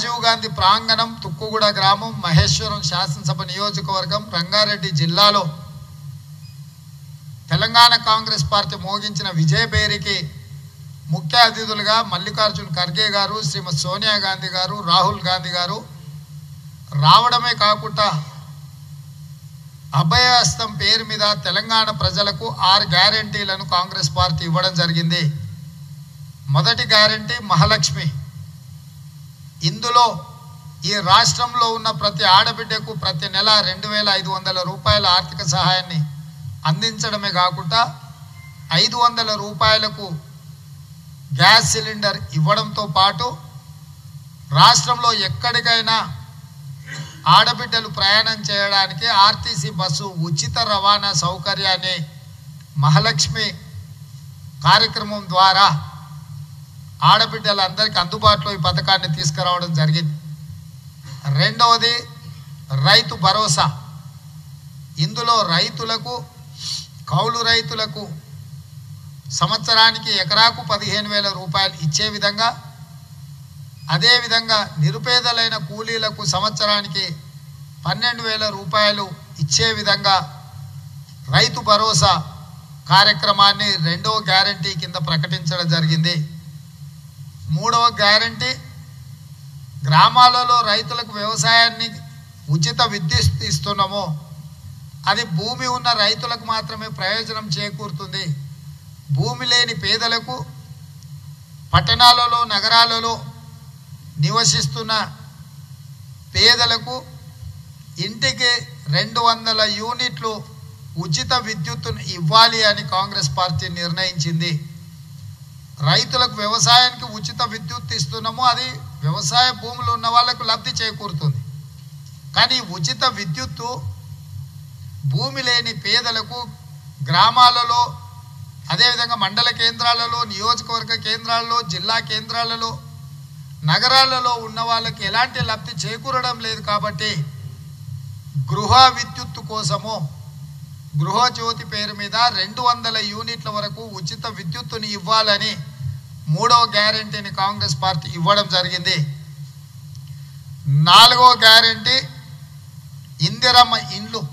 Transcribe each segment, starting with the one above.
రాజీవ్ గాంధీ ప్రాంగణం తుక్కుగూడ గ్రామం మహేశ్వరం శాసనసభ నియోజకవర్గం రంగారెడ్డి జిల్లాలో తెలంగాణ కాంగ్రెస్ పార్టీ మోగించిన విజయబేరికి ముఖ్య అతిథులుగా మల్లికార్జున్ ఖర్గే గారు శ్రీమతి సోనియా గాంధీ గారు రాహుల్ గాంధీ గారు రావడమే కాకుండా అభయహస్తం పేరు మీద తెలంగాణ ప్రజలకు ఆరు గ్యారంటీలను కాంగ్రెస్ పార్టీ ఇవ్వడం జరిగింది మొదటి గ్యారంటీ మహాలక్ష్మి ఇందులో ఈ రాష్ట్రంలో ఉన్న ప్రతి ఆడబిడ్డకు ప్రతి నెల రెండు వేల ఐదు వందల రూపాయల ఆర్థిక సహాయాన్ని అందించడమే కాకుండా ఐదు వందల రూపాయలకు గ్యాస్ సిలిండర్ ఇవ్వడంతో పాటు రాష్ట్రంలో ఎక్కడికైనా ఆడబిడ్డలు ప్రయాణం చేయడానికి ఆర్టీసీ బస్సు ఉచిత రవాణా సౌకర్యాన్ని మహాలక్ష్మి కార్యక్రమం ద్వారా ఆడబిడ్డలందరికీ అందుబాటులో ఈ పథకాన్ని తీసుకురావడం జరిగింది రెండవది రైతు భరోసా ఇందులో రైతులకు కౌలు రైతులకు సంవత్సరానికి ఎకరాకు పదిహేను వేల రూపాయలు ఇచ్చే విధంగా అదేవిధంగా నిరుపేదలైన కూలీలకు సంవత్సరానికి పన్నెండు వేల రూపాయలు ఇచ్చే విధంగా రైతు భరోసా కార్యక్రమాన్ని రెండవ గ్యారంటీ కింద ప్రకటించడం జరిగింది మూడవ గ్యారంటీ గ్రామాలలో రైతులకు వ్యవసాయాన్ని ఉచిత విద్యుత్ ఇస్తున్నామో అది భూమి ఉన్న రైతులకు మాత్రమే ప్రయోజనం చేకూరుతుంది భూమి లేని పేదలకు పట్టణాలలో నగరాలలో నివసిస్తున్న పేదలకు ఇంటికి రెండు వందల యూనిట్లు ఉచిత విద్యుత్తును ఇవ్వాలి అని కాంగ్రెస్ పార్టీ నిర్ణయించింది రైతులకు వ్యవసాయానికి ఉచిత విద్యుత్ ఇస్తున్నాము అది వ్యవసాయ భూములు ఉన్న వాళ్ళకు లబ్ధి చేకూరుతుంది కానీ ఉచిత విద్యుత్తు భూమి లేని పేదలకు గ్రామాలలో అదేవిధంగా మండల కేంద్రాలలో నియోజకవర్గ కేంద్రాలలో జిల్లా కేంద్రాలలో నగరాలలో ఉన్న వాళ్ళకి ఎలాంటి లబ్ధి చేకూరడం లేదు కాబట్టి గృహ విద్యుత్తు కోసము గృహజ్యోతి పేరు మీద రెండు వందల యూనిట్ల వరకు ఉచిత విద్యుత్తుని ఇవ్వాలని మూడవ గ్యారంటీని కాంగ్రెస్ పార్టీ ఇవ్వడం జరిగింది నాలుగో గ్యారంటీ ఇందిరమ్మ ఇండ్లు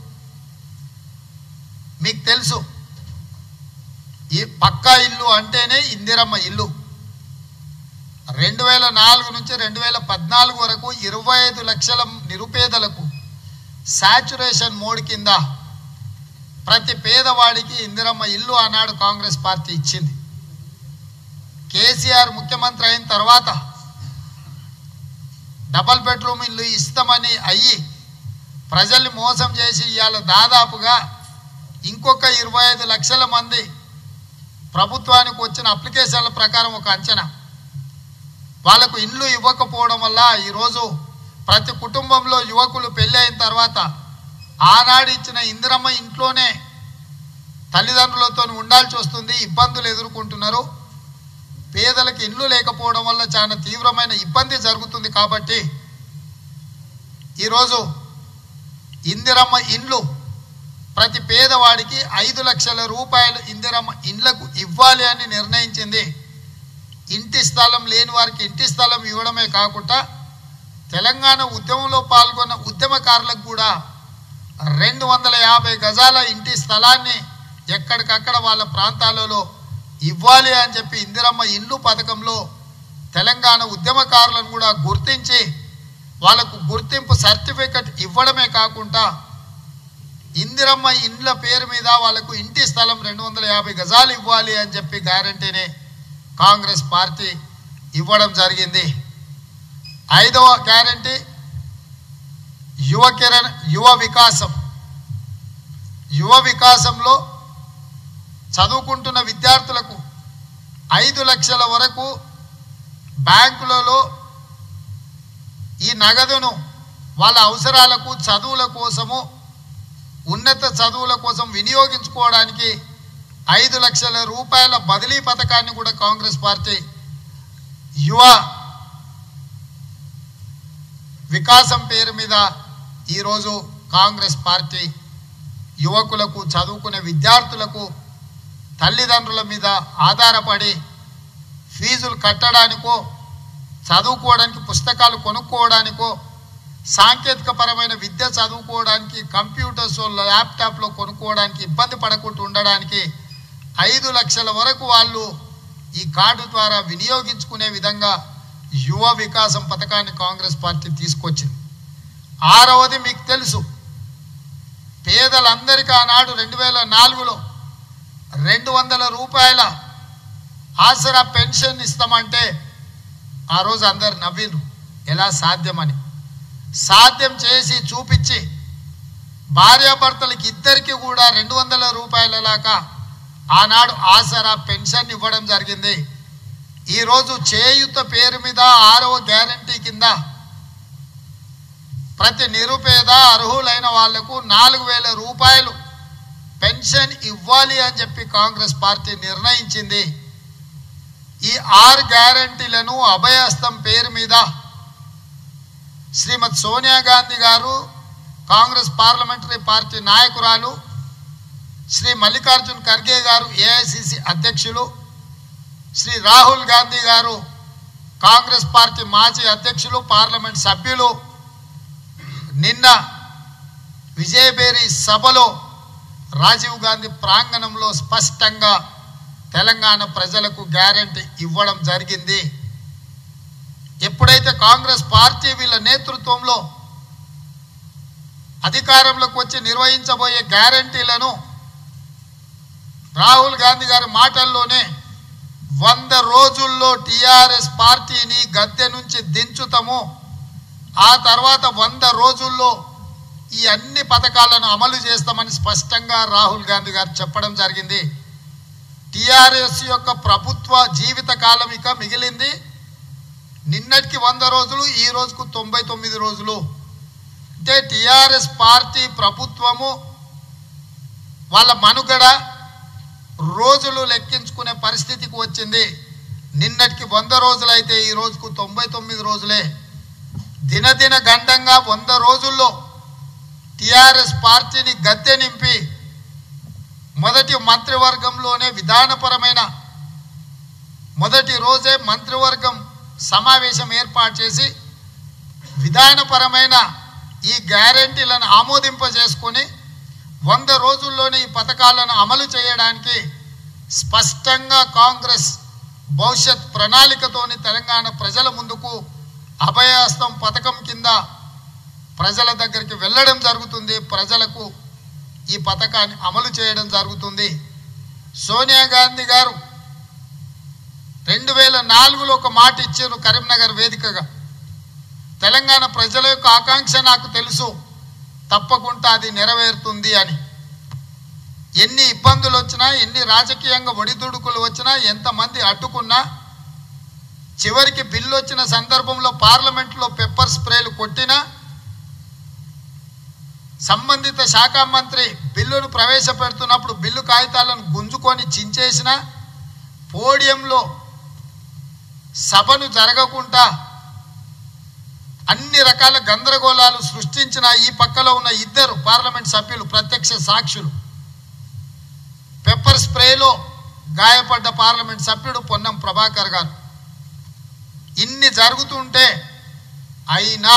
మీకు తెలుసు ఈ పక్కా ఇల్లు అంటేనే ఇందిరమ్మ ఇల్లు రెండు వేల నాలుగు నుంచి రెండు వేల పద్నాలుగు వరకు ఇరవై ఐదు లక్షల నిరుపేదలకు శాచురేషన్ మోడ్ కింద ప్రతి పేదవాడికి ఇందిరమ్మ ఇల్లు ఆనాడు కాంగ్రెస్ పార్టీ ఇచ్చింది కేసీఆర్ ముఖ్యమంత్రి అయిన తర్వాత డబల్ బెడ్రూమ్ ఇల్లు ఇస్తామని అయ్యి ప్రజల్ని మోసం చేసి ఇవాళ దాదాపుగా ఇంకొక ఇరవై ఐదు లక్షల మంది ప్రభుత్వానికి వచ్చిన అప్లికేషన్ల ప్రకారం ఒక అంచనా వాళ్ళకు ఇండ్లు ఇవ్వకపోవడం వల్ల ఈరోజు ప్రతి కుటుంబంలో యువకులు పెళ్ళి అయిన తర్వాత ఆనాడు ఇచ్చిన ఇందిరమ్మ ఇంట్లోనే తల్లిదండ్రులతో ఉండాల్సి వస్తుంది ఇబ్బందులు ఎదుర్కొంటున్నారు పేదలకు ఇండ్లు లేకపోవడం వల్ల చాలా తీవ్రమైన ఇబ్బంది జరుగుతుంది కాబట్టి ఈరోజు ఇందిరమ్మ ఇండ్లు ప్రతి పేదవాడికి ఐదు లక్షల రూపాయలు ఇందిరమ్మ ఇండ్లకు ఇవ్వాలి అని నిర్ణయించింది ఇంటి స్థలం లేని వారికి ఇంటి స్థలం ఇవ్వడమే కాకుండా తెలంగాణ ఉద్యమంలో పాల్గొన్న ఉద్యమకారులకు కూడా రెండు వందల యాభై గజాల ఇంటి స్థలాన్ని ఎక్కడికక్కడ వాళ్ళ ప్రాంతాలలో ఇవ్వాలి అని చెప్పి ఇందిరమ్మ ఇల్లు పథకంలో తెలంగాణ ఉద్యమకారులను కూడా గుర్తించి వాళ్ళకు గుర్తింపు సర్టిఫికెట్ ఇవ్వడమే కాకుండా ఇందిరమ్మ ఇండ్ల పేరు మీద వాళ్ళకు ఇంటి స్థలం రెండు వందల యాభై గజాలు ఇవ్వాలి అని చెప్పి గ్యారంటీని కాంగ్రెస్ పార్టీ ఇవ్వడం జరిగింది ఐదవ గ్యారంటీ యువ కిరణ్ యువ వికాసం యువ వికాసంలో చదువుకుంటున్న విద్యార్థులకు ఐదు లక్షల వరకు బ్యాంకులలో ఈ నగదును వాళ్ళ అవసరాలకు చదువుల కోసము ఉన్నత చదువుల కోసం వినియోగించుకోవడానికి ఐదు లక్షల రూపాయల బదిలీ పథకాన్ని కూడా కాంగ్రెస్ పార్టీ యువ వికాసం పేరు మీద ఈరోజు కాంగ్రెస్ పార్టీ యువకులకు చదువుకునే విద్యార్థులకు తల్లిదండ్రుల మీద ఆధారపడి ఫీజులు కట్టడానికో చదువుకోవడానికి పుస్తకాలు కొనుక్కోవడానికో సాంకేతిక పరమైన విద్య చదువుకోవడానికి కంప్యూటర్స్ ల్యాప్టాప్లో కొనుక్కోవడానికి ఇబ్బంది పడకుండా ఉండడానికి ఐదు లక్షల వరకు వాళ్ళు ఈ కార్డు ద్వారా వినియోగించుకునే విధంగా యువ వికాసం పథకాన్ని కాంగ్రెస్ పార్టీ తీసుకొచ్చింది ఆరవది మీకు తెలుసు పేదలందరికీ ఆనాడు రెండు వేల నాలుగులో రెండు వందల రూపాయల ఆసరా పెన్షన్ ఇస్తామంటే ఆ రోజు అందరు నవ్విండ్రు ఎలా సాధ్యమని సాధ్యం చేసి చూపించి భార్యాభర్తలకి ఇద్దరికి కూడా రెండు వందల రూపాయల లాగా ఆనాడు ఆసరా పెన్షన్ ఇవ్వడం జరిగింది ఈరోజు చేయుత పేరు మీద ఆరవ గ్యారంటీ కింద ప్రతి నిరుపేద అర్హులైన వాళ్లకు నాలుగు వేల రూపాయలు పెన్షన్ ఇవ్వాలి అని చెప్పి కాంగ్రెస్ పార్టీ నిర్ణయించింది ఈ ఆరు గ్యారంటీలను అభయహస్తం పేరు మీద శ్రీమతి సోనియా గాంధీ గారు కాంగ్రెస్ పార్లమెంటరీ పార్టీ నాయకురాలు శ్రీ మల్లికార్జున్ ఖర్గే గారు ఏఐసిసి అధ్యక్షులు శ్రీ రాహుల్ గాంధీ గారు కాంగ్రెస్ పార్టీ మాజీ అధ్యక్షులు పార్లమెంట్ సభ్యులు నిన్న విజయబేరి సభలో రాజీవ్ గాంధీ ప్రాంగణంలో స్పష్టంగా తెలంగాణ ప్రజలకు గ్యారంటీ ఇవ్వడం జరిగింది ఎప్పుడైతే కాంగ్రెస్ పార్టీ వీళ్ళ నేతృత్వంలో అధికారంలోకి వచ్చి నిర్వహించబోయే గ్యారంటీలను రాహుల్ గాంధీ గారి మాటల్లోనే వంద రోజుల్లో టిఆర్ఎస్ పార్టీని గద్దె నుంచి దించుతాము ఆ తర్వాత వంద రోజుల్లో ఈ అన్ని పథకాలను అమలు చేస్తామని స్పష్టంగా రాహుల్ గాంధీ గారు చెప్పడం జరిగింది టిఆర్ఎస్ యొక్క ప్రభుత్వ జీవిత కాలం ఇక మిగిలింది నిన్నటికి వంద రోజులు ఈ రోజుకు తొంభై తొమ్మిది రోజులు అంటే టిఆర్ఎస్ పార్టీ ప్రభుత్వము వాళ్ళ మనుగడ రోజులు లెక్కించుకునే పరిస్థితికి వచ్చింది నిన్నటికి వంద రోజులైతే ఈ రోజుకు తొంభై తొమ్మిది రోజులే దినదిన గండంగా వంద రోజుల్లో టిఆర్ఎస్ పార్టీని గద్దె నింపి మొదటి మంత్రివర్గంలోనే విధానపరమైన మొదటి రోజే మంత్రివర్గం సమావేశం ఏర్పాటు చేసి విధానపరమైన ఈ గ్యారంటీలను ఆమోదింపజేసుకొని వంద రోజుల్లోనే ఈ పథకాలను అమలు చేయడానికి స్పష్టంగా కాంగ్రెస్ భవిష్యత్ ప్రణాళికతోని తెలంగాణ ప్రజల ముందుకు అభయహస్తం పథకం కింద ప్రజల దగ్గరికి వెళ్ళడం జరుగుతుంది ప్రజలకు ఈ పథకాన్ని అమలు చేయడం జరుగుతుంది సోనియా గాంధీ గారు రెండు వేల నాలుగులో ఒక మాట ఇచ్చారు కరీంనగర్ వేదికగా తెలంగాణ ప్రజల యొక్క ఆకాంక్ష నాకు తెలుసు తప్పకుండా అది నెరవేరుతుంది అని ఎన్ని ఇబ్బందులు వచ్చినా ఎన్ని రాజకీయంగా ఒడిదుడుకులు వచ్చినా ఎంతమంది అడ్డుకున్నా చివరికి బిల్లు వచ్చిన సందర్భంలో పార్లమెంట్లో పెప్పర్ స్ప్రేలు కొట్టినా సంబంధిత శాఖ మంత్రి బిల్లును ప్రవేశపెడుతున్నప్పుడు బిల్లు కాగితాలను గుంజుకొని చించేసిన పోడియంలో సభను జరగకుండా అన్ని రకాల గందరగోళాలు సృష్టించిన ఈ పక్కలో ఉన్న ఇద్దరు పార్లమెంట్ సభ్యులు ప్రత్యక్ష సాక్షులు పెప్పర్ స్ప్రేలో గాయపడ్డ పార్లమెంట్ సభ్యుడు పొన్నం ప్రభాకర్ గారు ఇన్ని జరుగుతుంటే అయినా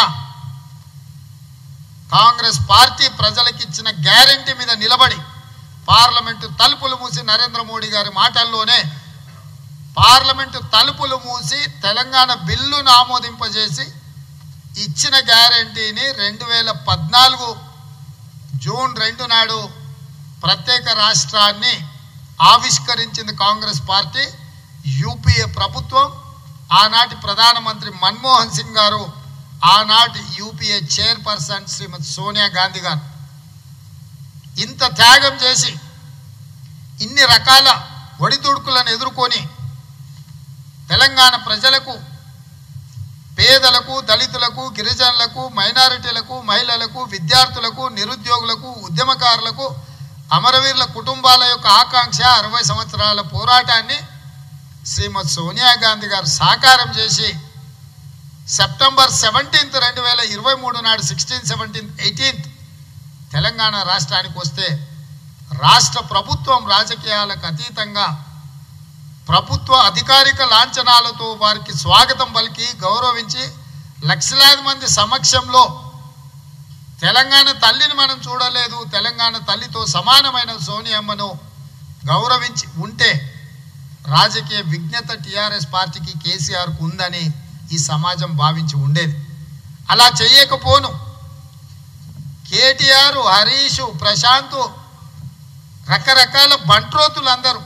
కాంగ్రెస్ పార్టీ ప్రజలకు ఇచ్చిన గ్యారంటీ మీద నిలబడి పార్లమెంటు తలుపులు మూసి నరేంద్ర మోడీ గారి మాటల్లోనే పార్లమెంటు తలుపులు మూసి తెలంగాణ బిల్లును ఆమోదింపజేసి ఇచ్చిన గ్యారంటీని రెండు వేల పద్నాలుగు జూన్ రెండు నాడు ప్రత్యేక రాష్ట్రాన్ని ఆవిష్కరించింది కాంగ్రెస్ పార్టీ యూపీఏ ప్రభుత్వం ఆనాటి ప్రధానమంత్రి మన్మోహన్ సింగ్ గారు ఆనాటి యూపీఏ చైర్పర్సన్ శ్రీమతి సోనియా గాంధీ గారు ఇంత త్యాగం చేసి ఇన్ని రకాల ఒడిదుడుకులను ఎదుర్కొని తెలంగాణ ప్రజలకు పేదలకు దళితులకు గిరిజనులకు మైనారిటీలకు మహిళలకు విద్యార్థులకు నిరుద్యోగులకు ఉద్యమకారులకు అమరవీరుల కుటుంబాల యొక్క ఆకాంక్ష అరవై సంవత్సరాల పోరాటాన్ని శ్రీమతి సోనియా గాంధీ గారు సాకారం చేసి సెప్టెంబర్ సెవెంటీన్త్ రెండు వేల ఇరవై మూడు నాడు సిక్స్టీన్ సెవెంటీన్త్ ఎయిటీన్త్ తెలంగాణ రాష్ట్రానికి వస్తే రాష్ట్ర ప్రభుత్వం రాజకీయాలకు అతీతంగా ప్రభుత్వ అధికారిక లాంఛనాలతో వారికి స్వాగతం పలికి గౌరవించి లక్షలాది మంది సమక్షంలో తెలంగాణ తల్లిని మనం చూడలేదు తెలంగాణ తల్లితో సమానమైన సోనియమ్మను గౌరవించి ఉంటే రాజకీయ విజ్ఞత టీఆర్ఎస్ పార్టీకి కేసీఆర్కు ఉందని ఈ సమాజం భావించి ఉండేది అలా చేయకపోను కేటీఆర్ హరీష్ ప్రశాంత్ రకరకాల బంట్రోతులు అందరూ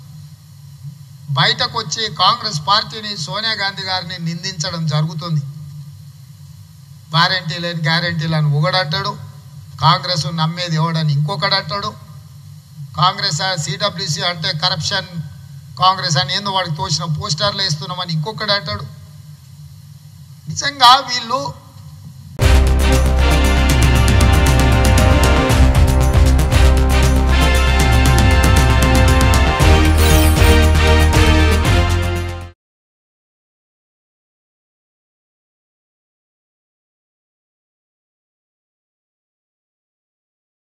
బయటకు వచ్చి కాంగ్రెస్ పార్టీని సోనియా గాంధీ గారిని నిందించడం జరుగుతుంది వారంటీ లేని గ్యారంటీలు అని ఒకడంటాడు కాంగ్రెస్ నమ్మేది ఎవడని ఇంకొకడు అంటాడు కాంగ్రెస్ సిడబ్ల్యూసి అంటే కరప్షన్ కాంగ్రెస్ అని ఏందో వాడికి తోచిన పోస్టర్లు వేస్తున్నామని ఇంకొకడు అంటాడు నిజంగా వీళ్ళు